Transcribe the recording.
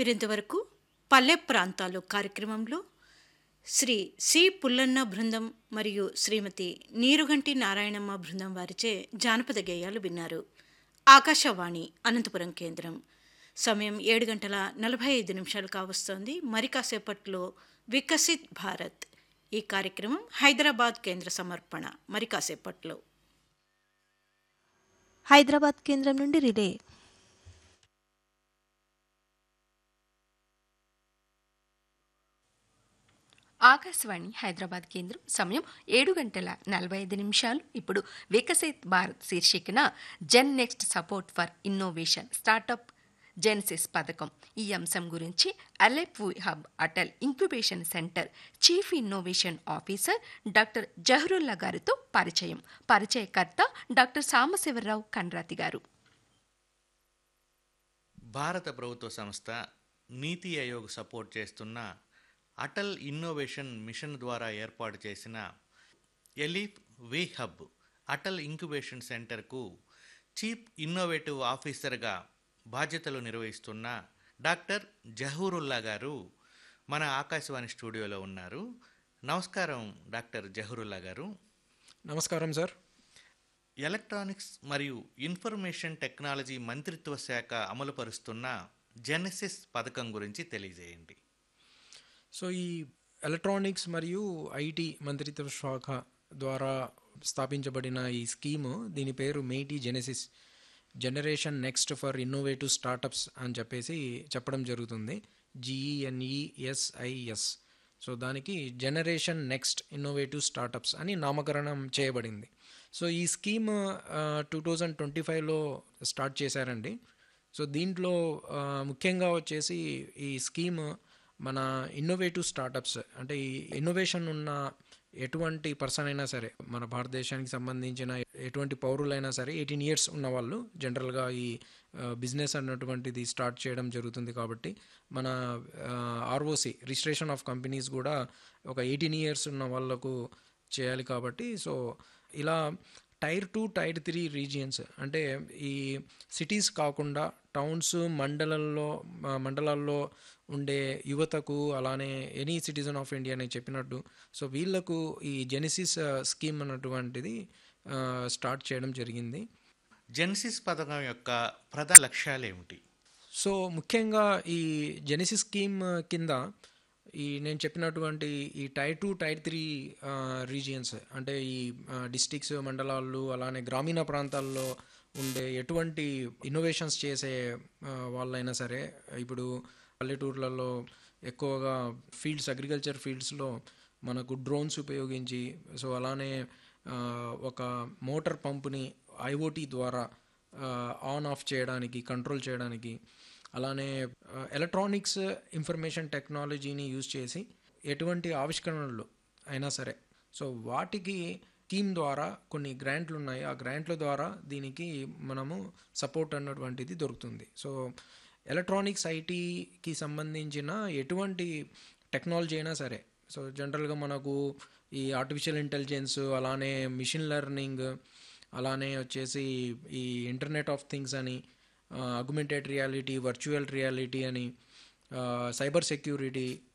వీరింతవరకు పల్లె ప్రాంతాలు కార్యక్రమంలో శ్రీ సి పుల్లన్న బృందం మరియు శ్రీమతి నీరుగంటి నారాయణమ్మ బృందం వారిచే జానపద గేయాలు విన్నారు ఆకాశవాణి అనంతపురం కేంద్రం సమయం ఏడు గంటల నలభై ఐదు నిమిషాలు కావస్తోంది మరి కాసేపట్లో వికసిత్ భారత్ ఈ కార్యక్రమం హైదరాబాద్ కేంద్ర సమర్పణ మరి కాసేపట్లో హైదరాబాద్ కేంద్రం నుండి రిలే ఆకాశవాణి హైదరాబాద్ కేంద్రం సమయం ఏడు గంటల నలభై ఐదు నిమిషాలు ఇప్పుడు వికసిత్ భారత్ శీర్షికన gen next support for innovation startup genesis పథకం ఈ అంశం గురించి ALEAP hub Atal incubation centre chief innovation officer doctor Zahurullah గారితో పరిచయం పరిచయకర్త డాక్టర్ సాంబశివరావు కండ్రాతి గారు భారత ప్రభుత్వ సంస్థ నీతి ఆయోగ్ సపోర్ట్ చేస్తున్న అటల్ ఇన్నోవేషన్ మిషన్ ద్వారా ఏర్పాటు చేసిన ALEAP we hub Atal incubation సెంటర్కు చీఫ్ ఇన్నోవేటివ్ ఆఫీసర్గా బాధ్యతలు నిర్వహిస్తున్న డాక్టర్ జహూరుల్లా గారు మన ఆకాశవాణి స్టూడియోలో ఉన్నారు నమస్కారం డాక్టర్ జహూరుల్లా గారు నమస్కారం సార్ ఎలక్ట్రానిక్స్ మరియు ఇన్ఫర్మేషన్ టెక్నాలజీ మంత్రిత్వ శాఖ అమలుపరుస్తున్న జెనసిస్ పథకం గురించి తెలియజేయండి సో ఈ ఎలక్ట్రానిక్స్ మరియు ఐటీ మంత్రిత్వ శాఖ ద్వారా స్థాపించబడిన ఈ స్కీము దీని పేరు మేటీ genesis generation next for innovative startups అని చెప్పేసి చెప్పడం జరుగుతుంది జిఈఎన్ఈఎస్ఐఎస్ సో దానికి జనరేషన్ నెక్స్ట్ ఇన్నోవేటివ్ స్టార్టప్స్ అని నామకరణం చేయబడింది సో ఈ స్కీమ్ టూ థౌజండ్ ట్వంటీ ఫైవ్లో స్టార్ట్ చేశారండి సో దీంట్లో ఆ, ముఖ్యంగా వచ్చేసి ఈ స్కీమ్ మన ఇన్నోవేటివ్ స్టార్టప్స్ అంటే ఈ ఇన్నోవేషన్ ఉన్న ఎటువంటి పర్సన్ అయినా సరే మన భారతదేశానికి సంబంధించిన ఎటువంటి పౌరులైనా సరే ఎయిటీన్ ఇయర్స్ ఉన్న వాళ్ళు జనరల్గా ఈ బిజినెస్ అన్నటువంటిది స్టార్ట్ చేయడం జరుగుతుంది కాబట్టి మన ఆర్ఓసి రిజిస్ట్రేషన్ ఆఫ్ కంపెనీస్ కూడా ఒక ఎయిటీన్ ఇయర్స్ ఉన్న వాళ్ళకు చేయాలి కాబట్టి సో ఇలా tier two tier three regions అంటే ఈ సిటీస్ కాకుండా టౌన్స్ మండలంలో మ- మండలాల్లో ఉండే యువతకు అలానే ఎనీ సిటిజన్ ఆఫ్ ఇండియా అని చెప్పినట్టు సో వీళ్ళకు ఈ జెనిసిస్ స్కీమ్ అన్నటువంటిది ఆ, స్టార్ట్ చేయడం జరిగింది జెనసిస్ పథకం యొక్క ప్రధాన లక్ష్యాలు ఏమిటి సో ముఖ్యంగా ఈ జెనిసిస్ స్కీమ్ కింద ఈ నేను చెప్పినటువంటి ఈ tier two tier three regions అంటే ఈ డిస్టిక్స్ మండలాలు అలానే గ్రామీణ ప్రాంతాల్లో ఉండే ఎటువంటి ఇన్నోవేషన్స్ చేసే ఆ, వాళ్ళైనా సరే ఇప్పుడు పల్లెటూర్లలో ఎక్కువగా ఫీల్డ్స్ అగ్రికల్చర్ ఫీల్డ్స్లో మనకు డ్రోన్స్ ఉపయోగించి సో అలానే ఆ, ఒక మోటార్ పంపుని ఐఓటీ ద్వారా ఆన్ ఆఫ్ చేయడానికి కంట్రోల్ చేయడానికి అలానే ఎలక్ట్రానిక్స్ ఇన్ఫర్మేషన్ టెక్నాలజీని యూజ్ చేసి ఎటువంటి ఆవిష్కరణలు అయినా సరే సో వాటికి స్కీమ్ ద్వారా కొన్ని గ్రాంట్లు ఉన్నాయి ఆ గ్రాంట్ల ద్వారా దీనికి మనము సపోర్ట్ అన్నటువంటిది దొరుకుతుంది సో ఎలక్ట్రానిక్స్ ఐటీకి సంబంధించిన ఎటువంటి టెక్నాలజీ అయినా సరే సో జనరల్గా మనకు ఈ ఆర్టిఫిషియల్ ఇంటెలిజెన్స్ అలానే మిషన్ లెర్నింగ్ అలానే వచ్చేసి ఈ ఇంటర్నెట్ ఆఫ్ థింగ్స్ అని అగ్మెంటెడ్ రియాలిటీ వర్చువల్ రియాలిటీ అని సైబర్ సెక్యూరిటీ